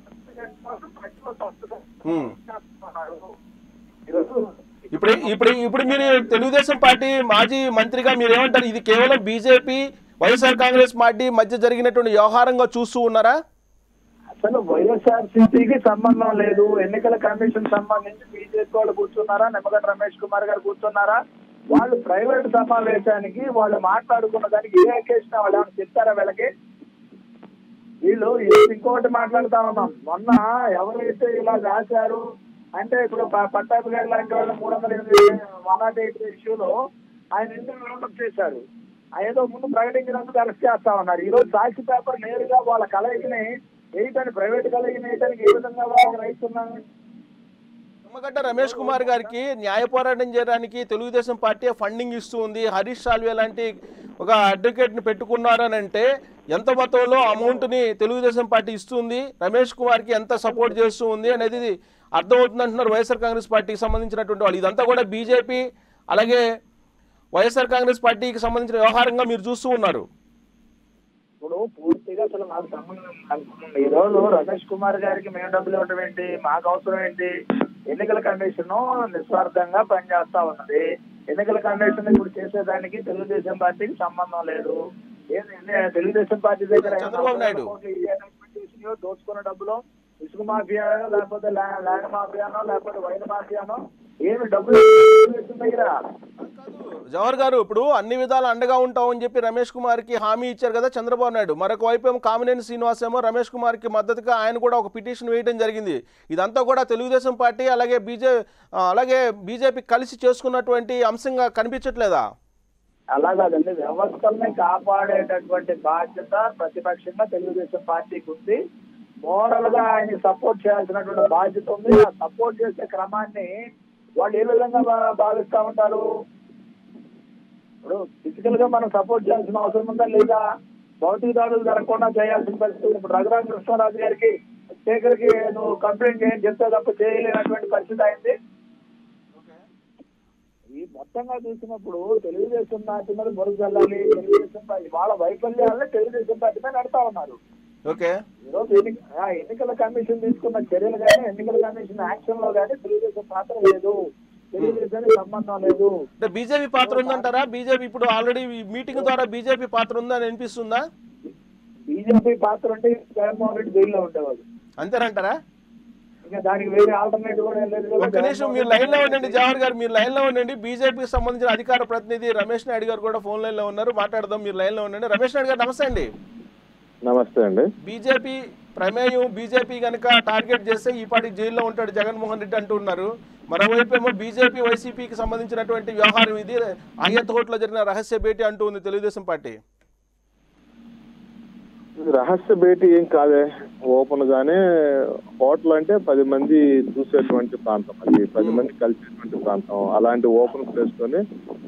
ప్రజలు తప్పుగా ఉమ్. చేస్తున్నారు. ఈరోజు ఇప్పుడు ఇప్పుడు ఇప్పుడు మీరు తెలుగుదేశం పార్టీ మాజీ మంత్రిగా మీరు ఏమంటారు ఇది కేవలం బీజేపీ వైఎస్ఆర్ కాంగ్రెస్ పార్టీ మధ్య జరిగినటువంటి వ్యవహారంగా చూస్తూ ఉన్నారా అసలు వైఎస్ఆర్ సిపికి సంబంధం లేదు ఎన్నికల కమిషన్ సంబంధించి బీజేపీ వాళ్ళు కూర్చున్నారా నిమ్మగడ్డ రమేష్ కుమార్ గారు కూర్చున్నారా వాళ్ళు ప్రైవేట్ సమావేశానికి వాళ్ళు మాట్లాడుకున్న దానికి ఏ అకేషన్ వాళ్ళు ఏమైనా చెప్తారా వీళ్ళకి వీళ్ళు ఏది ఇంకొకటి మాట్లాడుతా ఉన్నాం మొన్న ఎవరైతే ఇలా రాశారు అంటే ఇప్పుడు ప- పట్టాభి గారి లాంటి వాళ్ళు మూడు వందల ఎనిమిది వన్ నాట్ ఎయిట్ ఇష్యూలో ఆయన ఇంటర్వ్యూ రౌండప్ చేశారు ఆ ఏదో ముందు ప్రకటించినందుకు అరెస్ట్ చేస్తా ఉన్నారు ఈ రోజు సాక్షి పేపర్ నేరుగా వాళ్ళ కలయికని వేయటానికి ప్రైవేట్ కలయికని వేయటానికి ఏ విధంగా వాళ్ళకి రైట్స్ ఉన్నాయి నిమ్మగడ్డ రమేష్ కుమార్ గారికి న్యాయ పోరాటం చేయడానికి తెలుగుదేశం పార్టీ ఫండింగ్ ఇస్తూ ఉంది హరీష్ సాల్వే లాంటి ఒక అడ్వకేట్ని పెట్టుకున్నారు అని అంటే ఎంత మొత్తంలో అమౌంట్ని తెలుగుదేశం పార్టీ ఇస్తుంది రమేష్ కుమార్కి ఎంత సపోర్ట్ చేస్తూ ఉంది అనేది అర్థమవుతుంది అంటున్నారు వైఎస్ఆర్ కాంగ్రెస్ పార్టీకి సంబంధించినటువంటి వాళ్ళు ఇదంతా కూడా బీజేపీ అలాగే వైఎస్ఆర్ కాంగ్రెస్ పార్టీకి సంబంధించిన వ్యవహారంగా మీరు చూస్తూ ఉన్నారు ఇప్పుడు పూర్తిగా అసలు మాకు సంబంధం అనుకున్నాం ఈ రోజు రమేష్ కుమార్ గారికి మేము డబ్బులు ఇవ్వడం ఏంటి మాకు అవసరం ఏంటి ఎన్నికల కమిషన్ నిస్వార్థంగా పనిచేస్తా ఉన్నది ఎన్నికల కమిషన్ ఇప్పుడు చేసేదానికి తెలుగుదేశం పార్టీకి సంబంధం లేదు ఏంది ఏంది తెలుగుదేశం పార్టీ దగ్గర ఏమైనా చంద్రబాబు నాయుడు. కోట్లు ఈ అనౌన్స్మెంట్ చేసినాయో, దోచుకున్న డబ్బులు ఇసుక మాఫియానో లేకపోతే ల్యా- ల్యాండ్ మాఫియానో లేకపోతే వైన్ మాఫియానో ఏమి డబ్బులు తెలుగుదేశం దగ్గర జవహర్ గారు ఇప్పుడు అన్ని విధాలు అండగా ఉంటామని చెప్పి రమేష్ కుమార్కి హామీ ఇచ్చారు కదా చంద్రబాబు నాయుడు మరొక వైపు ఏమో కామినేని శ్రీనివాస్ ఏమో రమేష్ కుమార్కి మద్దతుగా ఆయన కూడా ఒక పిటిషన్ వేయడం జరిగింది ఇదంతా కూడా తెలుగుదేశం పార్టీ అలాగే బీజే ఆ, అలాగే బీజేపీ కలిసి చేసుకున్నటువంటి అంశంగా కనిపించట్లేదా అలా కాదండి వ్యవస్థల్ని కాపాడేటటువంటి బాధ్యత ప్రతిపక్షంగా తెలుగుదేశం పార్టీకి ఉంది మోరల్ గా ఆయన సపోర్ట్ చేయాల్సినటువంటి బాధ్యత ఉంది ఆ సపోర్ట్ చేసే క్రమాన్ని వాళ్ళు ఏ విధంగా భా- భావిస్తా ఉంటారు ఇప్పుడు ఫిజికల్ గా మనం సపోర్ట్ చేయాల్సిన అవసరం ఉందా లేదా భౌతిక దాడులు జరగకుండా చేయాల్సిన పరిస్థితి ఉంది. ఇప్పుడు రఘురామ కృష్ణరాజు గారికి శేఖర్ కి నువ్వు కంప్లైంట్ చేయని చెప్తే తప్ప చేయలేనటువంటి పరిస్థితి అయింది ఈ మొత్తంగా చూసినప్పుడు తెలుగుదేశం పార్టీ మీద బొరుగు చల్లాలి తెలుగుదేశం పార్టీ వాళ్ళ వైఫల్యాలను తెలుగుదేశం పార్టీ మీద నడుతా ఉన్నారు ఓకే ఈరోజు ఎన్ని- ఆ ఎన్నికల కమిషన్ తీసుకున్న చర్యలు కానీ ఎన్నికల కమిషన్ యాక్షన్ లో కానీ తెలుగుదేశం పాత్ర లేదు తెలుగుదేశానికి సంబంధం లేదు అంటే బీజేపీ పాత్ర ఉందంటారా బీజేపీ ఇప్పుడు ఆల్రెడీ మీటింగ్ ద్వారా బీజేపీ పాత్ర ఉందని అనిపిస్తుందా బీజేపీ పాత్ర ఉంటే జగన్మోహన్ రెడ్డి జైల్లో ఉండేవాడు అంతేనంటారా ఇంకా దానికి వేరే ఆల్టర్నేటివ్ కూడా ఏం లేదు కదా. ఒక్క నిమిషం మీరు లైన్ లో ఉండండి జవహర్ గారు మీరు లైన్ లో ఉండండి బీజేపీకి సంబంధించిన అధికార ప్రతినిధి రమేష్ నాయుడు గారు కూడా ఫోన్ లైన్ లో ఉన్నారు మాట్లాడదాం మీరు లైన్ లో ఉండండి రమేష్ నాయుడు గారు నమస్తే అండి నమస్తే అండి బీజేపీ ప్రమేయం బీజేపీ కనుక టార్గెట్ చేస్తే ఈ పాటి జైల్లో ఉంటాడు జగన్మోహన్ రెడ్డి అంటున్నారు మరోవైపు ఏమో బీజేపీ వైసీపీకి సంబంధించినటువంటి వ్యవహారం ఇది అయ్యత్ హోట్లో జరిగిన రహస్య భేటీ అంటూ ఉంది తెలుగుదేశం పార్టీ ఇది రహస్య భేటీ ఏం కాదే ఓపెన్ గానే హోటల్ అంటే పది మంది చూసేటువంటి ప్రాంతం అది పది మంది కలిసేటువంటి ప్రాంతం అలాంటి ఓపెన్ ప్లేస్ తోనే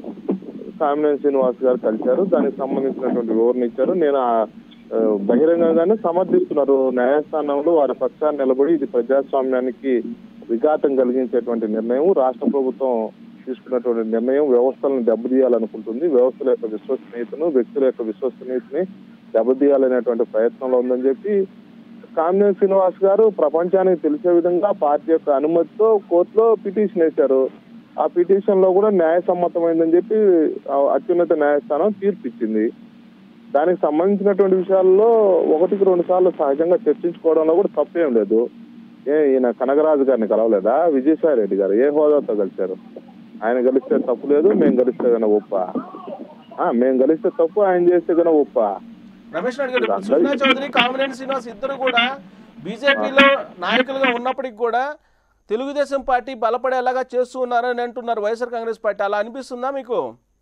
కామినేని శ్రీనివాస్ గారు కలిశారు దానికి సంబంధించినటువంటి వివరణ ఇచ్చారు నేను ఆ, ఆ, బహిరంగంగానే సమర్థిస్తున్నారు న్యాయస్థానంలో వారి పక్షాన్ని నిలబడి ఇది ప్రజాస్వామ్యానికి విఘాతం కలిగించేటువంటి నిర్ణయం రాష్ట్ర ప్రభుత్వం తీసుకున్నటువంటి నిర్ణయం వ్యవస్థలను దెబ్బతీయాలనుకుంటుంది వ్యవస్థల యొక్క విశ్వసనీయతను వ్యక్తుల యొక్క విశ్వసనీయతని దెబ్బతీయాలనేటువంటి ప్రయత్నంలో ఉందని చెప్పి కామినేని శ్రీనివాస్ గారు ప్రపంచానికి తెలిసే విధంగా పార్టీ యొక్క అనుమతితో కోర్టులో పిటిషన్ వేశారు ఆ పిటిషన్ లో కూడా న్యాయసమ్మతమైందని చెప్పి ఆ అత్యున్నత న్యాయస్థానం తీర్పు ఇచ్చింది దానికి సంబంధించినటువంటి విషయాల్లో ఒకటికి రెండు సార్లు సహజంగా చర్చించుకోవడంలో కూడా తప్పేం లేదు ఏ ఈయన కనగరాజు గారిని కలవలేదా విజయసాయి రెడ్డి గారు ఏ హోదాతో కలిశారు ఆయన కలిస్తే తప్పు లేదు మేము కలిస్తే కన్నా ఒప్ప ఆ, మేము కలిస్తే తప్పు ఆయన చేస్తే కన్నా ఒప్ప రమేష్ నాయుడు గారు ఇప్పుడు సుజనా చౌదరి కామినేని శ్రీనివాస్ ఇద్దరు కూడా బీజేపీలో నాయకులుగా ఉన్నప్పటికి కూడా తెలుగుదేశం పార్టీ బలపడేలాగా చేస్తూ ఉన్నారని అంటున్నారు వైఎస్ఆర్ కాంగ్రెస్ పార్టీ అలా అనిపిస్తుందా మీకు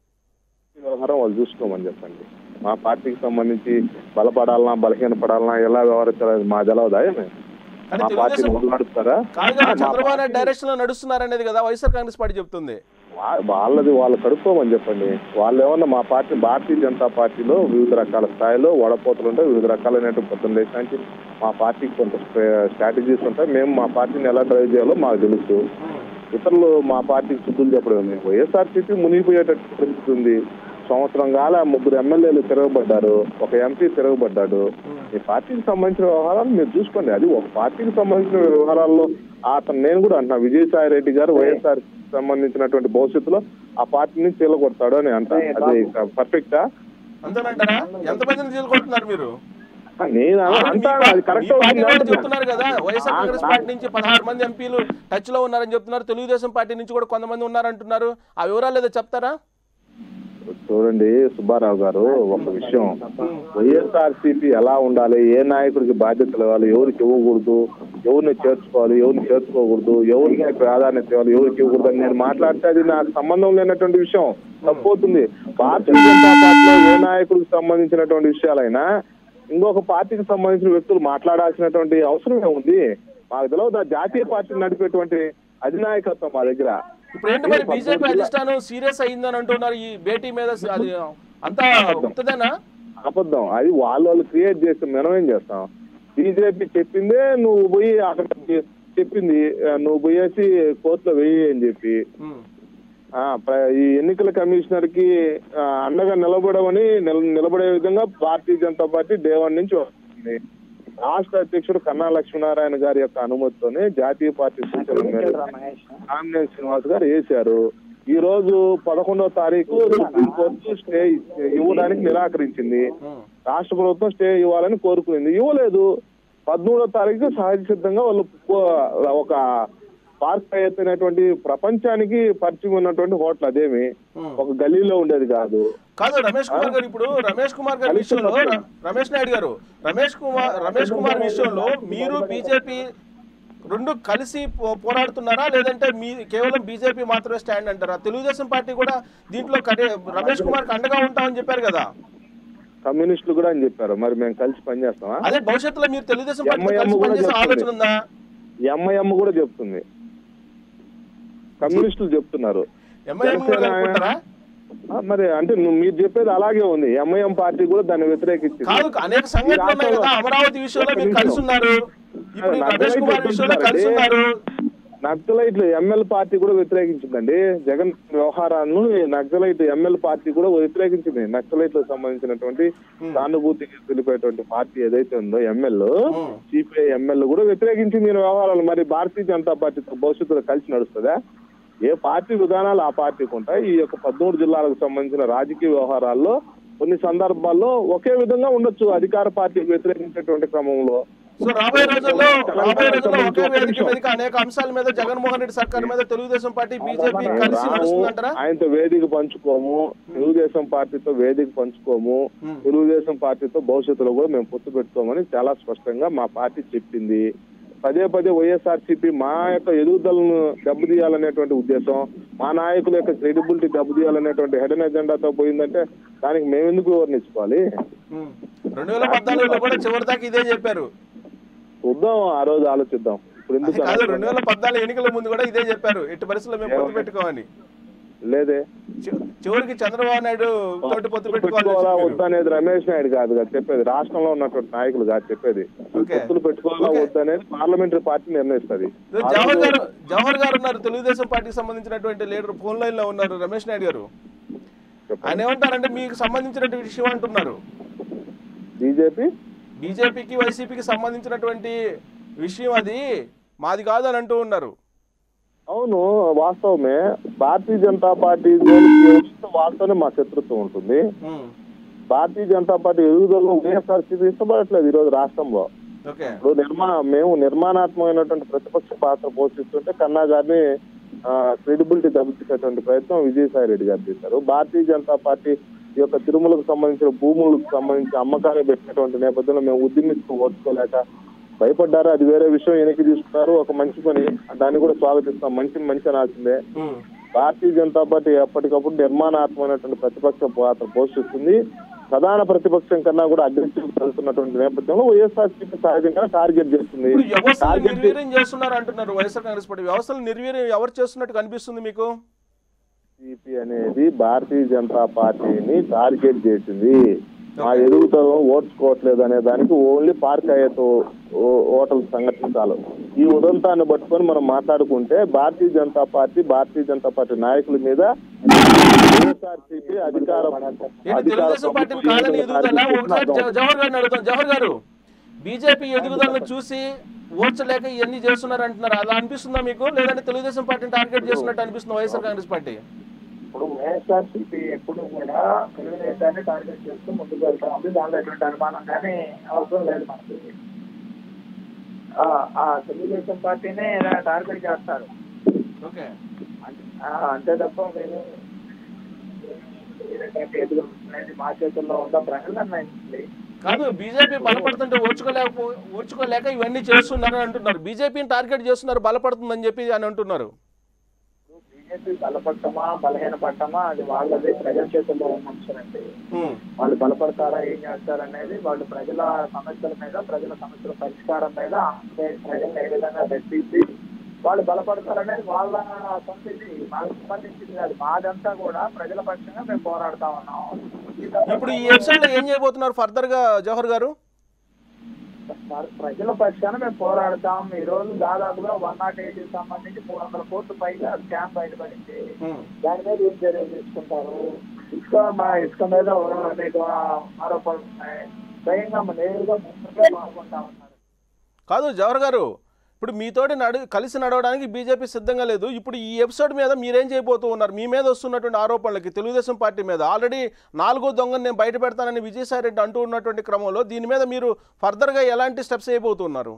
వ్యవహారం వాళ్ళు చూసుకోమని చెప్పండి మా పార్టీకి సంబంధించి బలపడాలన్నా బలహీనపడాలన్నా ఎలా వ్యవహరించాలి మా తెలవదా ఏమి? కానీ మా పార్టీని తెలుగుదేశం ముందు నడుపుతారా కాదు కదా చంద్రబాబు నాయుడు డైరెక్షన్ లో నడుస్తున్నారనేది కదా వైఎస్ఆర్ కాంగ్రెస్ పార్టీ చెప్తుంది వా- వాళ్ళది వాళ్ళు కడుక్కోమని చెప్పండి వాళ్ళు ఏమన్నా మా పార్టీ భారతీయ జనతా పార్టీలో వివిధ రకాల స్థాయిలో వడపోతలు ఉంటాయి వివిధ రకాలైనటువంటి పొద్దున్న దేశానికి మా పార్టీకి కొంత స్ట్రాటజీస్ ఉంటాయి మేము మా పార్టీని ఎలా డ్రైవ్ చేయాలో మాకు తెలుసు ఇతరులు మా పార్టీకి శుద్ధులు చెప్పడం ఉంది వైఎస్ఆర్సీపీ మునిగిపోయేటట్టు పరిస్థితి ఉంది సంవత్సరం కాల ముగ్గురు ఎమ్మెల్యేలు తిరగబడ్డారు ఒక ఎంపీ తిరగబడ్డాడు ఈ పార్టీకి సంబంధించిన వ్యవహారాలు మీరు చూసుకోండి అది ఒక పార్టీకి సంబంధించిన వ్యవహారాల్లో అతను నేను కూడా అంటున్నా విజయసాయి రెడ్డి గారు వైఎస్ఆర్ సంబంధించినటువంటి భవిష్యత్తులో ఆ పార్టీని చీలగొడతాడు అని అంట అది పర్ఫెక్టా అంతేనంటారా ఎంతమందిని తీసుకుంటున్నారు మీరు నేను ఆల్రెడీ అంటా మీ అది పా- కరెక్ట్ మీ పార్టీ వాళ్ళు చెప్తున్నారు కదా వైఎస్ఆర్ కాంగ్రెస్ పార్టీ నుంచి పదహారు మంది ఎంపీలు టచ్ లో ఉన్నారని చెప్తున్నారు తెలుగుదేశం పార్టీ నుంచి కూడా కొంతమంది ఉన్నారంటున్నారు ఆ వివరాలు ఏదో చెప్తారా చూడండి సుబ్బారావు గారు ఒక విషయం వైఎస్ఆర్ సిపి ఎలా ఉండాలి ఏ నాయకుడికి బాధ్యతలు ఇవ్వాలి ఎవరికి ఇవ్వకూడదు ఎవరిని చేర్చుకోవాలి ఎవరిని చేర్చుకోకూడదు ఎవరికి ప్రాధాన్యత ఇవ్వాలి ఎవరికి ఇవ్వకూడదు అని నేను మాట్లాడితే అది నాకు సంబంధం లేనటువంటి విషయం తప్పవుతుంది భారతీయ జనతా పార్టీలో ఏ నాయకుడికి సంబంధించినటువంటి విషయాలైనా ఇంకొక పార్టీకి సంబంధించిన వ్యక్తులు మాట్లాడాల్సినటువంటి అవసరం ఏముంది మాకు తెలియదు ఆ జాతీయ పార్టీ నడిపేటువంటి అధినాయకత్వం మా దగ్గర ఇప్పుడు ఏంటి మరి బీజేపీ అధిష్టానం సీరియస్ అయిందని అంటున్నారు ఈ భేటీ మీద అది అంతా ఉత్తదేనా అబద్ధం అది వాళ్ళు వాళ్ళు క్రియేట్ చేస్తే మనం ఏం చేస్తాం బీజేపీ చెప్పిందే నువ్వు పోయి అక్కడ చెప్పింది ఆ, నువ్వు పోయేసి కోర్టులో వెయ్యి అని చెప్పి ఉమ్. ఆ, ప్ర- ఈ ఎన్నికల కమిషనర్ కి ఆ, అండగా నిలబడమని నిల- నిలబడే విధంగా Bharatiya Janata party day one నుంచి వస్తుంది రాష్ట్ర అధ్యక్షుడు కన్నా లక్ష్మీనారాయణ గారి యొక్క అనుమతితోనే జాతీయ పార్టీ సూచనల మేరకు ఆంజనేయ శ్రీనివాస్ గారు వేశారు ఈ రోజు పదకొండవ తారీఖు సుప్రీంకోర్టు స్టే ఇవ్వడానికి నిరాకరించింది ఉమ్. రాష్ట్ర ప్రభుత్వం స్టే ఇవ్వాలని కోరుకుంది ఇవ్వలేదు పదమూడో తారీఖు సహజ సిద్ధంగా వాళ్ళు కో- ఒక పార్క్ అయినటువంటి ప్రపంచానికి పరిచయం ఉన్నటువంటి హోటల్ అదేమి ఉమ్. ఒక గల్లీలో ఉండేది కాదు కాదు రమేష్ కుమార్ గారు ఇప్పుడు రమేష్ కుమార్ గారి విషయంలో ర- రమేష్ నాయుడు గారు రమేష్ కుమార్ రమేష్ కుమార్ విషయంలో మీరు బీజేపీ రెండు కలిసి పో- పోరాడుతున్నారా లేదంటే మీ కేవలం బీజేపీ మాత్రమే స్టాండ్ అంటారా తెలుగుదేశం పార్టీ కూడా దీంట్లో కడే రమేష్ కుమార్ అండగా ఉంటామని చెప్పారు కదా కమ్యూనిస్టులు కూడా అని చెప్పారు మరి మేము కలిసి పనిచేస్తామా అదే భవిష్యత్తులో మీరు తెలుగుదేశం పార్టీ ఎంఐఎం కలిసి కూడా పనిచేసే చెప్తుంది. ఆలోచన ఉందా ఎంఐఎం కూడా చెప్తుంది కమ్యూనిస్టులు చెప్తున్నారు ఎంఐఎం కూడా జనసేన- కలుపుకుంటారా ఆ, మరి అంటే నువ్వు మీరు చెప్పేది అలాగే ఉంది ఎంఐఎం పార్టీ కూడా దాన్ని వ్యతిరేకించింది కాదు అనేక సంఘటనలు ఉన్నాయి కదా అమరావతి విషయంలో మీరు కలిసి ఉన్నారు ఇప్పుడు ఈ రమేష్ కుమార్ విషయంలో కలిసి ఉన్నారు నక్సలైట్లు ఎంఎల్ పార్టీ కూడా వ్యతిరేకించిందండి జగన్ వ్యవహారాలను ఈ నక్సలైట్ ఎంఎల్ పార్టీ కూడా వ్యతిరేకించింది నక్సలైట్లకు సంబంధించినటువంటి సానుభూతి తెలిపేటువంటి పార్టీ ఏదైతే ఉందో ఎంఎల్ ఉమ్. సిపిఐ ఎంఎల్ కూడా వ్యతిరేకించింది ఈ వ్యవహారాలు మరి భారతీయ జనతా పార్టీతో భవిష్యత్తులో కలిసి నడుస్తుందా ఏ పార్టీ విధానాలు ఆ పార్టీకి ఉంటాయి ఈ యొక్క పదమూడు జిల్లాలకు సంబంధించిన రాజకీయ వ్యవహారాల్లో కొన్ని సందర్భాల్లో ఒకే విధంగా ఉండొచ్చు అధికార పార్టీకి వ్యతిరేకించేటువంటి క్రమంలో సో రాబోయే రోజుల్లో రాబోయే రోజుల్లో ఒకే వేదిక మీదకి అనేక అంశాల మీద జగన్మోహన్ రెడ్డి సర్కార్ మీద తెలుగుదేశం పార్టీ బీజేపీ కలిసి రాము, నడుస్తుందంటారా ఆయనతో వేదిక పంచుకోము తెలుగుదేశం పార్టీతో వేదిక పంచుకోము Hmm. తెలుగుదేశం పార్టీతో భవిష్యత్తులో కూడా మేము పొత్తు పెట్టుకోమని చాలా స్పష్టంగా మా పార్టీ చెప్పింది పదే పదే వైఎస్ఆర్సీపీ మా యొక్క ఎదుగుదలను దెబ్బతీయాలనేటువంటి ఉద్దేశం మా నాయకుల యొక్క క్రెడిబిలిటీ దెబ్బతీయాలనేటువంటి హెడెన్ ఎజెండాతో పోయిందంటే దానికి మేమెందుకు వివరణించుకోవాలి ఉమ్. రెండు వేల పద్నాలుగులో కూడా చివరి దాకా ఇదే చెప్పారు చూద్దాం ఆ రోజు ఆలోచిద్దాం ఇప్పుడు అది ఎందుకు కాదు రెండు వేల పద్నాలుగు ఎన్నికల ముందు కూడా ఇదే చెప్పారు ఎట్టి పరిస్థితుల్లో మేము పొత్తు పెట్టుకోమని లేదే చి- చివరికి చంద్రబాబు నాయుడు తోటి పొత్తు పెట్టుకోవాలా పెట్టుకోవాలి వద్దా అనేది రమేష్ నాయుడు కాదు కదా చెప్పేది రాష్ట్రంలో ఉన్నటువంటి నాయకులు కాదు చెప్పేది ఓకే. పొత్తులు పెట్టుకోవాలా ఓకే. వద్దా అనేది పార్లమెంటరీ పార్టీ నిర్ణయిస్తుంది జవహర్ గారు జవహర్ గారు ఉన్నారు తెలుగుదేశం పార్టీకి సంబంధించినటువంటి లీడర్ ఫోన్ లైన్ లో ఉన్నారు రమేష్ నాయుడు గారు ఆయన ఏమంటారంటే మీకు సంబంధించినటువంటి విషయం అంటున్నారు బీజేపీ బీజేపీకి వైసీపీకి సంబంధించినటువంటి విషయం అది మాది కాదు అని అంటూ ఉన్నారు అవును వాస్తవమే భారతీయ జనతా పార్టీ జోలికి వస్తే వాళ్ళతోనే మా శత్రుత్వం ఉంటుంది ఉమ్, భారతీయ జనతా పార్టీ ఎదుగుదల వైఎస్ఆర్సీపీ ఇష్టపడట్లేదు ఈ రోజు రాష్ట్రంలో ఓకే ఇప్పుడు నిర్మా మేము నిర్మాణాత్మకమైనటువంటి ప్రతిపక్ష పాత్ర పోషిస్తుంటే కన్నా గారిని క్రెడిబిలిటీ దెబ్బతీసేటువంటి ప్రయత్నం విజయసాయి రెడ్డి గారు చేశారు భారతీయ జనతా పార్టీ ఈ యొక్క తిరుమలకు సంబంధించిన భూములకు సంబంధించి అమ్మకాలు పెట్టినటువంటి నేపథ్యంలో మేము ఉద్యమిస్తూ ఓర్చుకోలేక భయపడ్డారు అది వేరే విషయం వెనక్కి తీసుకున్నారు ఒక మంచి పని దాన్ని కూడా స్వాగతిస్తాం మంచి మంచి అనాల్సిందే ఉమ్, భారతీయ జనతా పార్టీ ఎప్పటికప్పుడు నిర్మాణాత్మకమైనటువంటి ప్రతిపక్ష పాత్ర పోషిస్తుంది ప్రధాన ప్రతిపక్షం కన్నా కూడా అగ్రెసివ్ వెళ్తున్నటువంటి నేపథ్యంలో వైఎస్ఆర్సీపీ సహజంగా టార్గెట్ చేస్తుంది ఇప్పుడు వ్యవస్థలు టార్గెట్ నిర్వీర్యం చేస్తున్నారు అంటున్నారు వైఎస్ఆర్ కాంగ్రెస్ పార్టీ వ్యవస్థలు నిర్వీర్యం ఎవరు చేస్తున్నట్టు కనిపిస్తుంది మీకు సిపి అనేది భారతీయ జనతా పార్టీని టార్గెట్ చేసింది మా ఎదుగుదలను ఓడ్చుకోవట్లేదు అనే దానికి ఓన్లీ పార్క్ అయ్యేతో ఓటర్ల సంఘటన చాలు ఈ ఉదంతాన్ని పట్టుకొని మనం మాట్లాడుకుంటే భారతీయ జనతా పార్టీ భారతీయ జనతా పార్టీ నాయకుల మీద వైఎస్ఆర్సీపీ అధికారం ఏంటి తెలుగుదేశం పార్టీని కాదని ఎదుగుదల ఒకసారి జవ- జవహర్ గారిని అడుగుతాం జవహర్ గారు బీజేపీ ఎదుగుదలను చూసి ఓర్చలేక ఇవన్నీ చేస్తున్నారు అంటున్నారు అలా అనిపిస్తుందా మీకు లేదంటే తెలుగుదేశం పార్టీని టార్గెట్ చేస్తున్నట్టు అనిపిస్తుంది వైఎస్ఆర్ కాంగ్రెస్ పార్టీ ఇప్పుడు వైఎస్ఆర్సీపీ ఎప్పుడు కూడా తెలుగుదేశాన్ని టార్గెట్ చేస్తూ ముందుకు వెళ్తా ఉంది దానిలో ఎటువంటి అనుమానం కానీ అవసరం లేదు మనకి ఆ, ఆ తెలుగుదేశం పార్టీనే ఇలా టార్గెట్ చేస్తారు ఓకే అంతే- ఆ, అంతే తప్ప మేము వేరే పార్టీ ఎదుగుతున్నది మా చేతుల్లో ఉందా ప్రజలు నిర్ణయించింది కాదు బీజేపీ బలపడుతుంటే ఓర్చుకోలేక ఓర్చుకోలేక ఇవన్నీ చేస్తున్నారు అని అంటున్నారు బీజేపీని టార్గెట్ చేస్తున్నారు బలపడుతుందని చెప్పి అని అంటున్నారు బీజేపీ బలపడటమా బలహీన పడటమా అది వాళ్ళది ప్రజల చేతుల్లో ఉన్న అంశం అండి ఉమ్, వాళ్ళు బలపడతారా ఏం చేస్తారు అనేది వాళ్ళు ప్రజల సమస్యల మీద ప్రజల సమస్యల పరిష్కారం మీద ప్రజలను ఏ విధంగా తెప్పించి వాళ్ళు బలపడతారనేది వాళ్ళ సొంతది మాకు సంబంధించింది కాదు మాదంతా కూడా ప్రజల పక్షంగా మేము పోరాడుతా ఉన్నాం ఇప్పుడు ఈ ఎపిసోడ్లో ఏం చేయబోతున్నారు ఫర్దర్గా జవహర్ గారు ప్రజల పక్షాన మేము పోరాడతాం ఈ రోజు దాదాపుగా వన్ నాట్ ఎయిట్ సంబంధించి మూడు వందల కోట్ల పైగా స్కామ్ బయటపడింది ఉమ్. దాని మీద ఏం చర్యలు తీసుకుంటారు ఇసుక మా ఇసుక మీద అనేక ఆరోపణలు ఉన్నాయి స్వయంగా నేరుగా ముందుగా పాల్గొంటా ఉన్నారు కాదు జవహర్ గారు ఇప్పుడు మీతోటి నడు కలిసి నడవడానికి బీజేపీ సిద్ధంగా లేదు ఇప్పుడు ఈ ఎపిసోడ్ మీద మీరేం చేయబోతూ ఉన్నారు మీ మీద వస్తున్నటువంటి ఆరోపణలకి తెలుగుదేశం పార్టీ మీద ఆల్రెడీ నాలుగో దొంగను నేను బయట పెడతానని విజయసాయి రెడ్డి అంటూ ఉన్నటువంటి క్రమంలో దీని మీద మీరు ఫర్దర్గా ఎలాంటి స్టెప్స్ చేయబోతున్నారు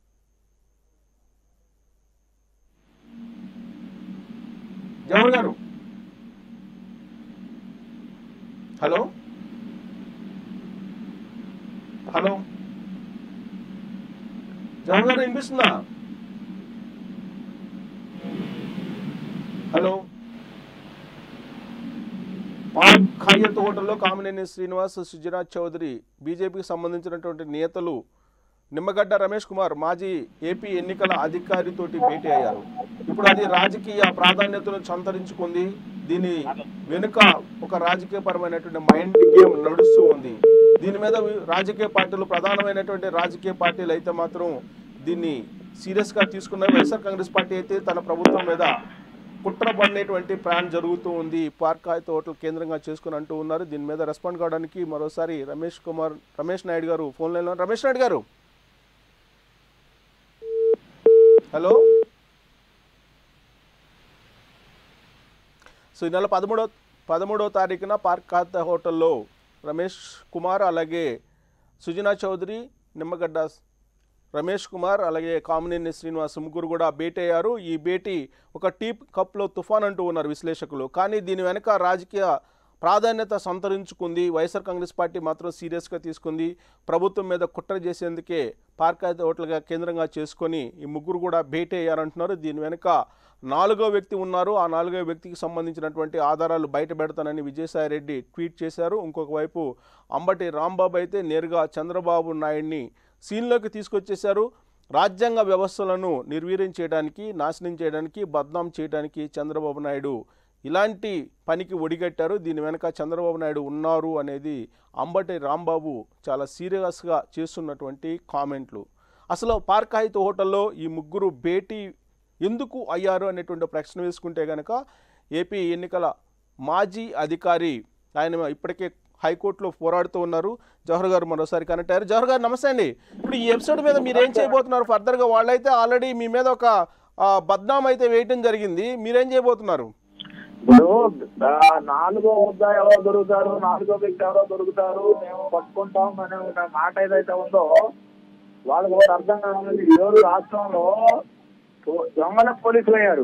జవహర్ గారు హలో హలో జవహర్ గారు వినిపిస్తుందా హలో పాక్ ఖాయత్ హోటల్లో కామినేని శ్రీనివాస్ సుజనాథ్ చౌదరి బీజేపీకి సంబంధించినటువంటి నేతలు నిమ్మగడ్డ రమేష్ కుమార్ మాజీ ఏపీ ఎన్నికల అధికారితోటి భేటీ అయ్యారు ఇప్పుడు అది రాజకీయ ప్రాధాన్యతను సంతరించుకుంది దీని వెనుక ఒక రాజకీయపరమైనటువంటి మైండ్ గేమ్ నడుస్తూ ఉంది దీని మీద వి- రాజకీయ పార్టీలు ప్రధానమైనటువంటి రాజకీయ పార్టీలు అయితే మాత్రం దీన్ని సీరియస్గా తీసుకున్నారు వైఎస్ఆర్ కాంగ్రెస్ పార్టీ అయితే తన ప్రభుత్వం మీద కుట్ర పడినటువంటి ప్లాన్ జరుగుతూ ఉంది పార్క్ అయితే హోటల్ కేంద్రంగా చేసుకుని అంటూ ఉన్నారు దీని మీద రెస్పాండ్ కావడానికి మరోసారి రమేష్ కుమార్ రమేష్ నాయుడు గారు ఫోన్ లైన్లో రమేష్ నాయుడు గారు హలో సో ఈ నెల పదమూడో పదమూడో తారీఖున పార్క్ ఖాతా హోటల్లో రమేష్ కుమార్ అలాగే సుజనా చౌదరి నిమ్మగడ్డ రమేష్ కుమార్ అలాగే కామినేని శ్రీనివాస్ ముగ్గురు కూడా భేటీ అయ్యారు ఈ భేటీ ఒక టీ కప్లో తుఫాన్ అంటూ ఉన్నారు విశ్లేషకులు కానీ దీని వెనక రాజకీయ ప్రాధాన్యత సంతరించుకుంది వైఎస్ఆర్ కాంగ్రెస్ పార్టీ మాత్రం సీరియస్గా తీసుకుంది ప్రభుత్వం మీద కుట్ర చేసేందుకే పార్క్ అయితే హోటల్గా కేంద్రంగా చేసుకొని ఈ ముగ్గురు కూడా భేటీ అయ్యారంటున్నారు దీని వెనుక నాలుగో వ్యక్తి ఉన్నారు ఆ నాలుగో వ్యక్తికి సంబంధించినటువంటి ఆధారాలు బయట పెడతానని విజయసాయి రెడ్డి ట్వీట్ చేశారు ఇంకొక వైపు అంబటి రాంబాబు అయితే నేరుగా చంద్రబాబు నాయుడిని సీన్లోకి తీసుకొచ్చేశారు రాజ్యాంగ వ్యవస్థలను నిర్వీర్యం చేయడానికి నాశనం చేయడానికి బద్నాం చేయడానికి చంద్రబాబు నాయుడు ఇలాంటి పనికి ఒడిగట్టారు దీని వెనక చంద్రబాబు నాయుడు ఉన్నారు అనేది అంబటి రాంబాబు చాలా సీరియస్గా చేస్తున్నటువంటి కామెంట్లు అసలు పార్క్ హైత్ హోటల్లో ఈ ముగ్గురు భేటీ ఎందుకు అయ్యారు అనేటువంటి ప్రశ్న వేసుకుంటే కనుక ఏపీ ఎన్నికల మాజీ అధికారి ఆయన ఇప్పటికే హైకోర్టులో పోరాడుతూ ఉన్నారు జవహర్ గారు మరోసారి కనెక్ట్ అయ్యారు జవహర్ గారు నమస్తే అండి ఇప్పుడు ఈ ఎపిసోడ్ మీద మీరు ఏం చేయబోతున్నారు ఫర్దర్గా వాళ్ళైతే ఆల్రెడీ మీ మీద ఒక ఆ, బద్నాం అయితే వేయటం జరిగింది మీరేం చేయబోతున్నారు ఇప్పుడు ఆ, నాలుగో ముద్ద ఎవరో దొరుకుతారు నాలుగో వ్యక్తి ఎవరో దొరుకుతారు మేము పట్టుకుంటాం అనే ఒక మాట ఏదైతే ఉందో వాళ్ళకి ఒకటి అర్థం కావాలి ఈ రోజు రాష్ట్రంలో పో- దొంగల పోలీసులు అయ్యారు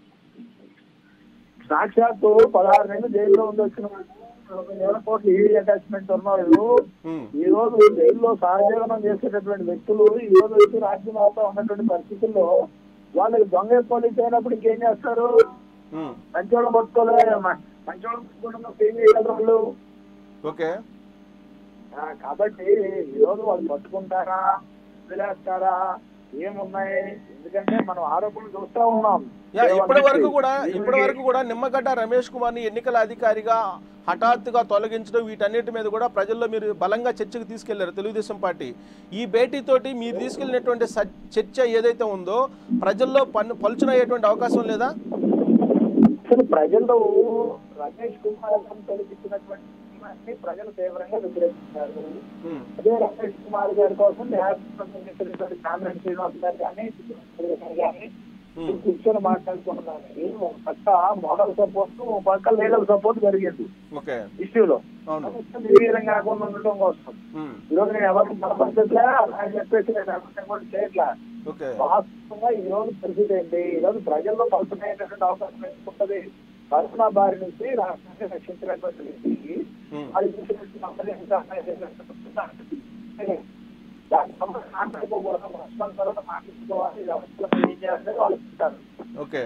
సాక్షాత్తు పదహారు నెలలు జైల్లో ఉండి వచ్చిన వాళ్ళు, ఒక వేల కోట్ల ఈడీ అటాచ్మెంట్ ఉన్నారు ఉమ్, ఈ రోజు జైల్లో సహజీవనం చేసేటటువంటి వ్యక్తులు ఈ రోజు వచ్చి రాజ్యం అవుతా ఉన్నటువంటి పరిస్థితుల్లో వాళ్ళకి దొంగ పోలీస్ అయినప్పుడు ఇంకేం చేస్తారు ఉమ్, మంచోళ్ళని పట్టుకోలే మ- మంచోళ్ళని పట్టుకోవడంలో ఏం చేయగలరు వాళ్ళు ఓకే ఆ, కాబట్టి ఈ రోజు వాళ్ళు పట్టుకుంటారా వదిలేస్తారా ఏమున్నాయి ఎందుకంటే మనం ఆరోపణలు చూస్తా ఉన్నాం యా ఇప్పటి వరకు కూడా ఇప్పటి వరకు కూడా నిమ్మగడ్డ రమేష్ కుమార్ని ఎన్నికల అధికారిగా హఠాత్తుగా తొలగించడం వీటన్నిటి మీద కూడా ప్రజల్లో మీరు బలంగా చర్చకు తీసుకెళ్లారు తెలుగుదేశం పార్టీ ఈ భేటీతోటి మీరు తీసుకెళ్లినటువంటి స- చర్చ ఏదైతే ఉందో ప్రజల్లో పన్ను పలుచునయ్యేటువంటి అవకాశం లేదా అసలు ప్రజలు రమేష్ కుమార్ గారిని తొలగించినటువంటి తీర్మానాన్ని ప్రజలు తీవ్రంగా వ్యతిరేకిస్తారు ఉమ్, అదే రమేష్ కుమార్ గారి కోసం న్యాయస్థానం కాంగ్రెస్ శ్రీనివాస్ గారు కానీ గారు కానీ ఉమ్, కూర్చొని మాట్లాడుకుంటున్నారు ఒక పక్క మోడల్ సపోర్ట్ ఒక పక్క లీగల్ సపోర్ట్ జరిగింది ఓకే ఇష్యూలో అవును నిర్వీర్యం కాకుండా ఉండటం కోసం ఉమ్, ఈరోజు నేను ఎవరికి బలపరచట్లే అని చెప్పేసి నేను ఎవరిని కూడా చేయట్లా ఓకే వాస్తవంగా ఈ రోజు పరిస్థితి ఏంటి ఈ రోజు ప్రజల్లో కల్పనయ్యేటటువంటి అవకాశం ఎందుకుంటది కరోనా బారి నుంచి రాష్ట్రాన్ని రక్షించినటువంటి వ్యక్తికి ఉమ్, వాళ్ళు చూసినటువంటి అందరూ ఎంత అన్యాయం చేసినట్టు దానికి సంబంధించి మాట్లాడుకోకూడదు రాష్ట్రం తర్వాత మాట్లాడుకోవాలి వ్యవస్థలో ఏం చేయాలని వాళ్ళు చెప్తారు okay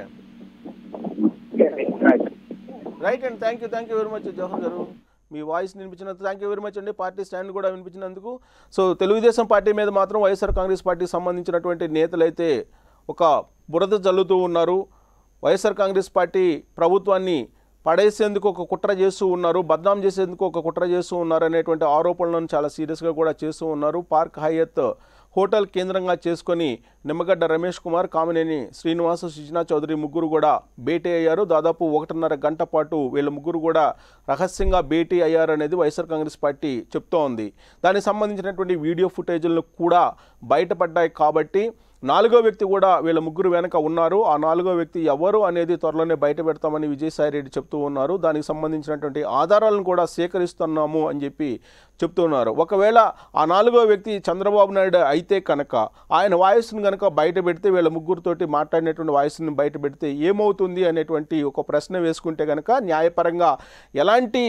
right right and thank you thank you very much Jawahar garu మీ వాయిస్ వినిపించినందుకు థ్యాంక్ యూ వెరీ మచ్ అండి పార్టీ స్టాండ్ కూడా వినిపించినందుకు సో తెలుగుదేశం పార్టీ మీద మాత్రం వైఎస్ఆర్ కాంగ్రెస్ పార్టీకి సంబంధించినటువంటి నేతలు అయితే ఒక బురద జల్లుతూ ఉన్నారు వైఎస్ఆర్ కాంగ్రెస్ పార్టీ ప్రభుత్వాన్ని పడేసేందుకు ఒక కుట్ర చేస్తూ ఉన్నారు బద్నాం చేసేందుకు ఒక కుట్ర చేస్తూ ఉన్నారు అనేటువంటి ఆరోపణలను చాలా సీరియస్గా కూడా చేస్తూ ఉన్నారు పార్క్ హయత్ హోటల్ కేంద్రంగా చేసుకొని నిమ్మగడ్డ రమేష్ కుమార్ కామినేని శ్రీనివాస సుజనా చౌదరి ముగ్గురు కూడా భేటీ అయ్యారు దాదాపు ఒకటిన్నర గంట పాటు వీళ్ళ ముగ్గురు కూడా రహస్యంగా భేటీ అయ్యారు అనేది వైఎస్ఆర్ కాంగ్రెస్ పార్టీ చెప్తోంది ఉంది దానికి సంబంధించినటువంటి వీడియో ఫుటేజ్లను కూడా బయటపడ్డాయి కాబట్టి నాలుగో వ్యక్తి కూడా వీళ్ళ ముగ్గురు వెనక ఉన్నారు ఆ నాలుగో వ్యక్తి ఎవరు అనేది త్వరలోనే బయట పెడతామని విజయసాయి రెడ్డి చెప్తూ ఉన్నారు దానికి సంబంధించినటువంటి ఆధారాలను కూడా సేకరిస్తున్నాము అని చెప్పి చెప్తున్నారు ఒకవేళ ఆ నాలుగో వ్యక్తి చంద్రబాబు నాయుడు అయితే కనుక ఆయన వాయిస్ని కనుక బయట పెడితే వీళ్ళ ముగ్గురితోటి మాట్లాడినటువంటి వాయిస్ని బయట పెడితే ఏమవుతుంది అనేటువంటి ఒక ప్రశ్న వేసుకుంటే కనుక న్యాయపరంగా ఎలాంటి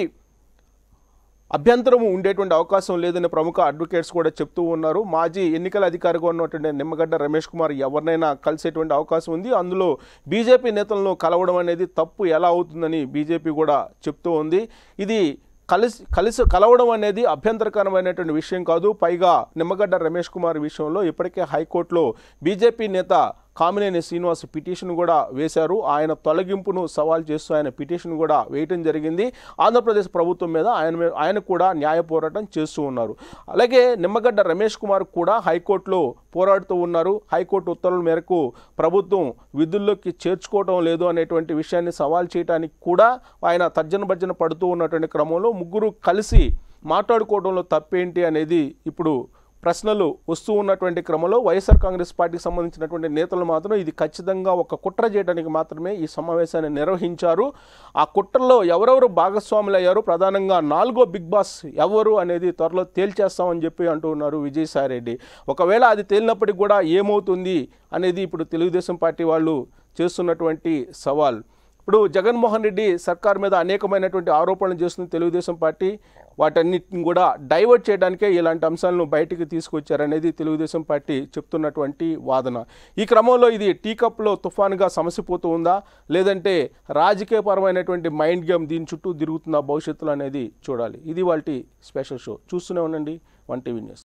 అభ్యంతరము ఉండేటువంటి అవకాశం లేదని ప్రముఖ అడ్వకేట్స్ కూడా చెప్తూ ఉన్నారు మాజీ ఎన్నికల అధికారిగా ఉన్నటువంటి నిమ్మగడ్డ రమేష్ కుమార్ ఎవరినైనా కలిసేటువంటి అవకాశం ఉంది అందులో బీజేపీ నేతలను కలవడం అనేది తప్పు ఎలా అవుతుందని బీజేపీ కూడా చెప్తూ ఉంది ఇది కలిసి కలిసి కలవడం అనేది అభ్యంతరకరమైనటువంటి విషయం కాదు పైగా నిమ్మగడ్డ రమేష్ కుమార్ విషయంలో ఇప్పటికే హైకోర్టులో బీజేపీ నేత కామినేని శ్రీనివాస్ పిటిషన్ కూడా వేశారు ఆయన తొలగింపును సవాల్ చేస్తూ ఆయన పిటిషన్ కూడా వేయటం జరిగింది ఆంధ్రప్రదేశ్ ప్రభుత్వం మీద ఆయన మీద- ఆయన కూడా న్యాయ పోరాటం చేస్తూ ఉన్నారు అలాగే నిమ్మగడ్డ రమేష్ కుమార్ కూడా హైకోర్టులో పోరాడుతూ ఉన్నారు హైకోర్టు ఉత్తర్వుల మేరకు ప్రభుత్వం విధుల్లోకి చేర్చుకోవడం లేదు అనేటువంటి విషయాన్ని సవాల్ చేయడానికి కూడా ఆయన తర్జన భర్జన పడుతూ ఉన్నటువంటి క్రమంలో ముగ్గురు కలిసి మాట్లాడుకోవడంలో తప్పేంటి అనేది ఇప్పుడు ప్రశ్నలు వస్తూ ఉన్నటువంటి క్రమంలో వైఎస్ఆర్ కాంగ్రెస్ పార్టీకి సంబంధించినటువంటి నేతలు మాత్రం ఇది ఖచ్చితంగా ఒక కుట్ర చేయడానికి మాత్రమే ఈ సమావేశాన్ని నిర్వహించారు ఆ కుట్రలో ఎవరెవరు భాగస్వాములు అయ్యారు ప్రధానంగా నాలుగో బిగ్ బాస్ ఎవరు అనేది త్వరలో తేల్చేస్తామని చెప్పి అంటూ ఉన్నారు విజయసాయి రెడ్డి ఒకవేళ అది తేలినప్పటికి కూడా ఏమవుతుంది అనేది ఇప్పుడు తెలుగుదేశం పార్టీ వాళ్ళు చేస్తున్నటువంటి సవాల్ ఇప్పుడు జగన్మోహన్ రెడ్డి సర్కార్ మీద అనేకమైనటువంటి ఆరోపణలు చేస్తున్న తెలుగుదేశం పార్టీ వాటన్నిటిని కూడా డైవర్ట్ చేయడానికే ఇలాంటి అంశాలను బయటికి తీసుకొచ్చారనేది తెలుగుదేశం పార్టీ చెప్తున్నటువంటి వాదన ఈ క్రమంలో ఇది టీ కప్లో తుఫానుగా సమసిపోతూ ఉందా లేదంటే రాజకీయపరమైనటువంటి మైండ్ గేమ్ దీని చుట్టూ తిరుగుతుందా భవిష్యత్తులో అనేది చూడాలి ఇది వాళ్ళ స్పెషల్ షో చూస్తూనే ఉండండి వన్ టీవీ న్యూస్